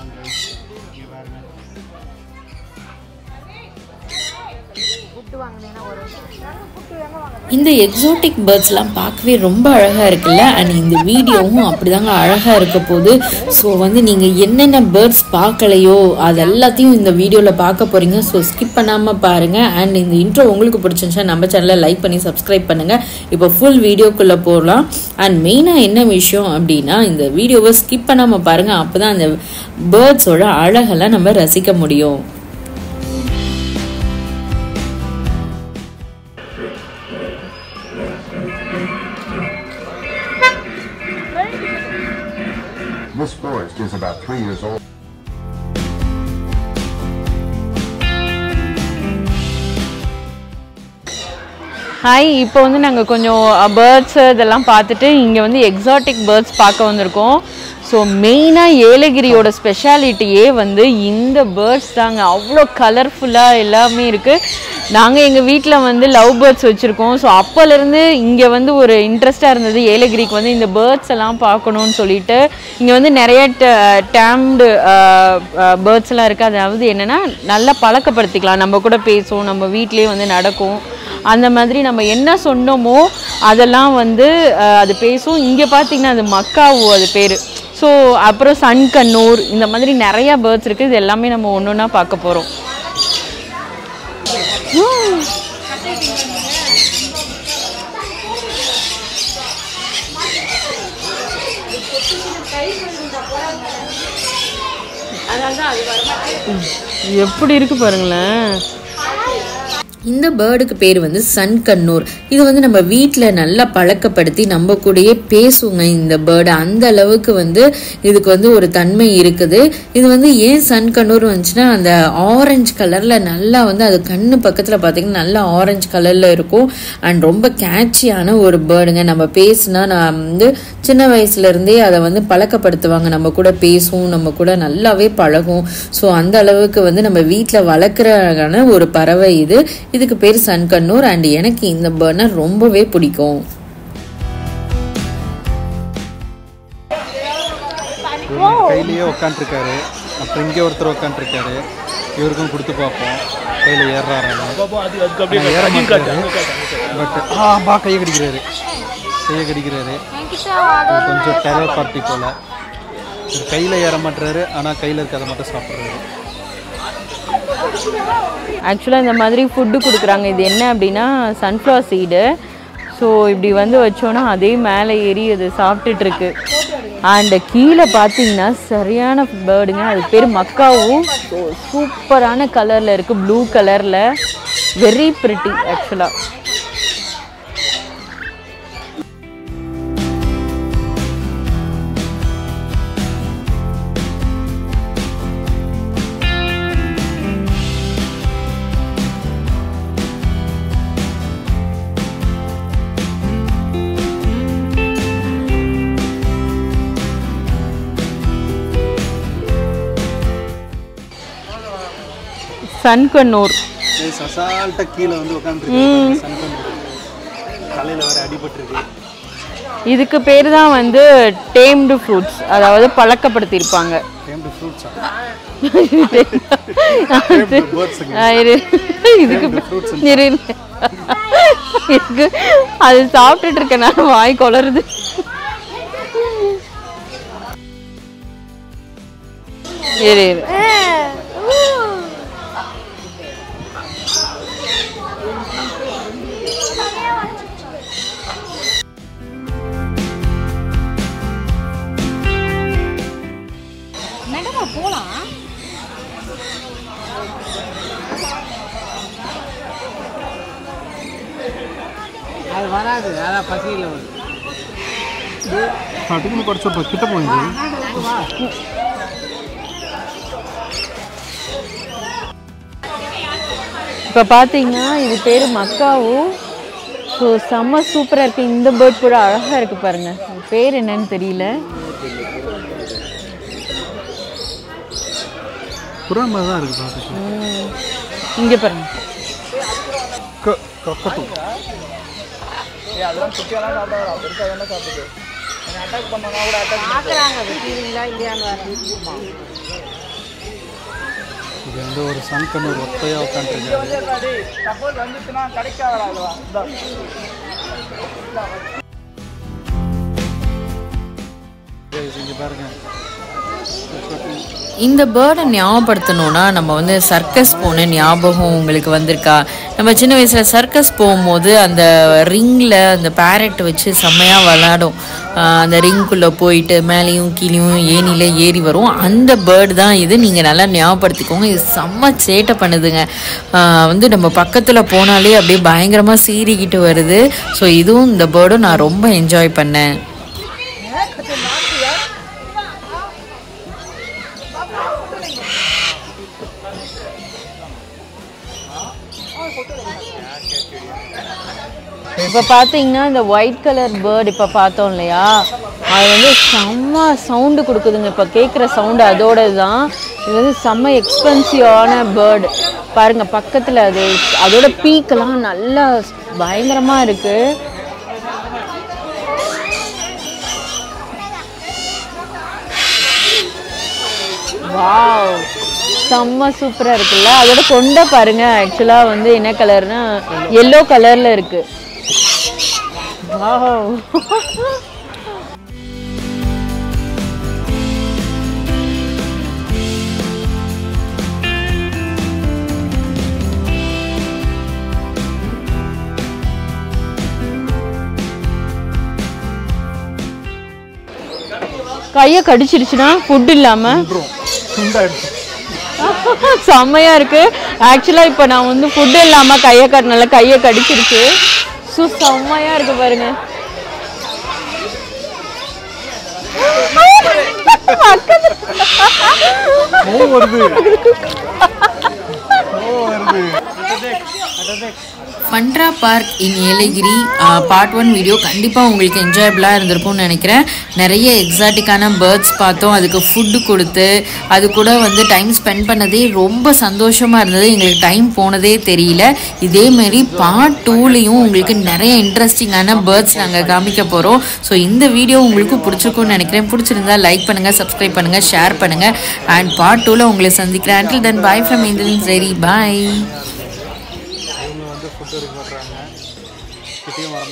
இங்கே பாருங்க இந்த எக்ஸாட்டிக் பேர்ட்ஸ்லாம் பார்க்கவே ரொம்ப அழகாக இருக்குல்ல அண்ட் இந்த வீடியோவும் அப்படிதாங்க அழகாக இருக்க போகுது ஸோ வந்து நீங்கள் என்னென்ன பேர்ட்ஸ் பார்க்கலையோ அது எல்லாத்தையும் இந்த வீடியோவில் பார்க்க போகிறீங்க ஸோ ஸ்கிப் பண்ணாமல் பாருங்கள் அண்ட் இந்த இன்ட்ரோ உங்களுக்கு பிடிச்சிருந்துச்சா நம்ம சேனலை லைக் பண்ணி சப்ஸ்கிரைப் பண்ணுங்கள் இப்போ ஃபுல் வீடியோக்குள்ளே போகலாம் அண்ட் மெயினாக என்ன விஷயம் அப்படின்னா இந்த வீடியோவை ஸ்கிப் பண்ணாமல் பாருங்கள் அப்போ தான் அந்த பேர்ட்ஸோட அழகெல்லாம் நம்ம ரசிக்க முடியும் This forest is about three years old. Hi இப்போ வந்து நாங்கள் கொஞ்சம் பேர்ட்ஸ் இதெல்லாம் பார்த்துட்டு இங்கே வந்து எக்ஸாட்டிக் பேர்ட்ஸ் பார்க்க வந்திருக்கோம் ஸோ மெயினாக ஏலகிரியோட ஸ்பெஷாலிட்டியே வந்து இந்த பேர்ட்ஸ் தாங்க அவ்வளோ கலர்ஃபுல்லாக எல்லாமே இருக்குது நாங்கள் எங்கள் வீட்டில் வந்து லவ் பேர்ட்ஸ் வச்சுருக்கோம் ஸோ அப்போலேருந்து இங்கே வந்து ஒரு இன்ட்ரெஸ்ட்டாக இருந்தது ஏலகிரிக்கு வந்து இந்த பேர்ட்ஸ் எல்லாம் பார்க்கணுன்னு சொல்லிட்டு இங்கே வந்து நிறைய டேம்டு பேர்ட்ஸ் எல்லாம் இருக்குது அதாவது என்னென்னா நல்லா பழக்கப்படுத்திக்கலாம் நம்ம கூட பேசும் நம்ம வீட்லேயே வந்து நடக்கும் அந்த மாதிரி நம்ம என்ன சொன்னோமோ அதெல்லாம் வந்து அஹ், அது பேசும் இங்கே பார்த்தீங்கன்னா அது மக்காவு அது பேர் ஸோ அப்புறம் சன்கண்ணூர் இந்த மாதிரி நிறையா பேர்ட்ஸ் இருக்குது இது எல்லாமே நம்ம ஒன்று ஒன்றா பார்க்க போகிறோம் எப்படி இருக்கு பாருங்களேன் இந்த பேர்டுக்கு பேர் வந்து சன் கண்ணூர் இது வந்து நம்ம வீட்டில் நல்லா பழக்கப்படுத்தி நம்ம கூடயே பேசுங்க இந்த பேர்டு அந்த அளவுக்கு வந்து இதுக்கு வந்து ஒரு தன்மை இருக்குது இது வந்து ஏன் சன் கண்ணூர் வந்துச்சுன்னா அந்த ஆரஞ்சு கலரில் நல்லா வந்து அது கண்ணு பக்கத்தில் பார்த்தீங்கன்னா நல்லா ஆரஞ்சு கலரில் இருக்கும் அண்ட் ரொம்ப கேட்சியான ஒரு பேர்டுங்க நம்ம பேசுனா நான் வந்து சின்ன வயசுல இருந்தே அதை வந்து பழக்கப்படுத்துவாங்க நம்ம கூட பேசும் நம்ம கூட நல்லாவே பழகும் ஸோ அந்த அளவுக்கு வந்து நம்ம வீட்டில் வளர்க்குறான ஒரு பறவை இது இதுக்கு பேர் சன்கண்ணூர் அண்ட் எனக்கு இந்த பேர்னை ரொம்பவே பிடிக்கும் இவர் கையிலேயே உட்காந்துருக்காரு அப்புறம் இங்கே ஒருத்தர் உட்காந்துருக்காரு இவருக்கும் கொடுத்து பார்ப்போம் கையில் ஏறுறாரு ஏற மாட்டாரு பட் ஆ பா கையை கடிக்கிறாரு கையை கடிக்கிறாரு இது கொஞ்சம் டெரர் பார்ட்டி போல இவர் கையில் ஏற மாட்டுறாரு ஆனால் கையில் இருக்கிறத மட்டும் சாப்பிட்றாரு ஆக்சுவலாக இந்த மாதிரி ஃபுட்டு கொடுக்குறாங்க இது என்ன அப்படின்னா சன்ஃப்ளவர் சீடு ஸோ இப்படி வந்து வச்சோன்னா அதே மேலே ஏறி அது சாப்பிட்டுட்டு இருக்கு அண்ட் கீழே பார்த்தீங்கன்னா சரியான பேர்டுங்க அது பேர் மக்காவும் ஸோ சூப்பரான கலரில் இருக்குது ப்ளூ கலரில் வெரி பிரிட்டி ஆக்சுவலாக சன்கண்ணூர் அசால்ட்டாக கீழே வந்து உட்காந்துருக்கு தலையில் வேறு அடிபட்டிருக்கு இதுக்கு பேர் தான் வந்து டேம்டு ஃப்ரூட்ஸ் அதாவது பழக்கப்படுத்தியிருப்பாங்க டேம்டு ஃப்ரூட்ஸா ஆ, இரு. இதுக்கு இரு, இரு. இதுக்கு அது சாப்பிட்டுட்டு இருக்கனால வாய் கொளருது இரு இரு அது வராது அதான் பசியில் வரும் அதுக்குன்னு படிச்சப்போ கிட்ட போயிடுது இப்போ பார்த்தீங்கன்னா இது பேர் மக்காவு ஸோ செம்ம சூப்பராக இருக்குது இந்த பேர்ட் கூட அழகாக இருக்குது பாருங்க இது பேர் என்னன்னு தெரியல புறா மாதிரி தான் இருக்குது பார்த்துட்டு இங்கே பாருங்க கொக்கட்டு பார்க்குறாங்க வெட்டிங்களா இல்லையான்னு இது வந்து ஒரு சன் கண்ணூர் ஒத்தையாக உட்காந்துருக்காரு இங்கே பாருங்க இந்த பேர்டை ஞாபகப்படுத்தணும்னா நம்ம வந்து சர்க்கஸ் போன ஞாபகம் உங்களுக்கு வந்திருக்கா நம்ம சின்ன வயசில் சர்க்கஸ் போகும்போது அந்த ரிங்கில் அந்த பேரட் வச்சு செம்மையாக விளாடும் ஆஹ் அந்த ரிங்குள்ளே போயிட்டு மேலேயும் கீழேயும் ஏனியில் ஏறி வரும் அந்த பேர்டு தான் இது நீங்கள் நல்லா ஞாபகப்படுத்திக்கோங்க இது செம்ம சேட்டை பண்ணுதுங்க ஆஹ் வந்து நம்ம பக்கத்தில் போனாலே அப்படியே பயங்கரமாக சீறிக்கிட்டு வருது ஸோ இதுவும் இந்த பேர்டும் நான் ரொம்ப என்ஜாய் பண்ணேன் இப்போ பார்த்தீங்கன்னா இந்த ஒயிட் கலர் பேர்டு இப்போ பார்த்தோம் இல்லையா அது வந்து செம்ம சவுண்டு கொடுக்குதுங்க இப்போ கேட்குற சவுண்டு அதோட தான் இது வந்து செம்ம எக்ஸ்பென்சிவான பேர்டு பாருங்க பக்கத்தில் அது அதோட பீக்கெல்லாம் நல்லா பயங்கரமாக இருக்குது வாவ் செம்ம சூப்பராக இருக்குல்ல அதோட கொண்டை பாருங்க ஆக்சுவலாக வந்து என்ன கலர்னா எல்லோ கலரில் இருக்கு வாவ் கையை கடிச்சிருச்சுன்னா ஃபுட் இல்லாமல் துண்டாயிடுச்சு செம்மையா இருக்கு ஆக்சுவலா இப்போ நான் வந்து ஃபுட் இல்லாம கையை கட்டினால கையை கடிச்சிருச்சு ஸோ செம்மையா இருக்கு பாருங்க ஓ வருது ஓ வருது Fundera park in Yelagiri part one video கண்டிப்பாக உங்களுக்கு என்ஜாயபிளாக இருந்திருக்கும்னு நினைக்கிறேன் நிறைய எக்ஸாட்டிக்கான பேர்ட்ஸ் பார்த்தோம் அதுக்கு ஃபுட்டு கொடுத்து அது கூட வந்து டைம் ஸ்பெண்ட் பண்ணதே ரொம்ப சந்தோஷமாக இருந்தது எங்களுக்கு டைம் போனதே தெரியல இதேமாரி பார்ட் டூலேயும் உங்களுக்கு நிறைய இன்ட்ரெஸ்டிங்கான பேர்ட்ஸ் நாங்கள் காமிக்க போகிறோம் ஸோ இந்த வீடியோ உங்களுக்கு பிடிச்சிருக்கும்னு நினைக்கிறேன் பிடிச்சிருந்தா லைக் பண்ணுங்கள் சப்ஸ்கிரைப் பண்ணுங்கள் ஷேர் பண்ணுங்கள் அண்ட் பார்ட் டூவில் உங்களை சந்திக்கிறேன் until then bye from Indiran சரி பாய் இவங்க வந்து ஃபுட் எடுக்க வர்றாங்க கிட்டேயும் வர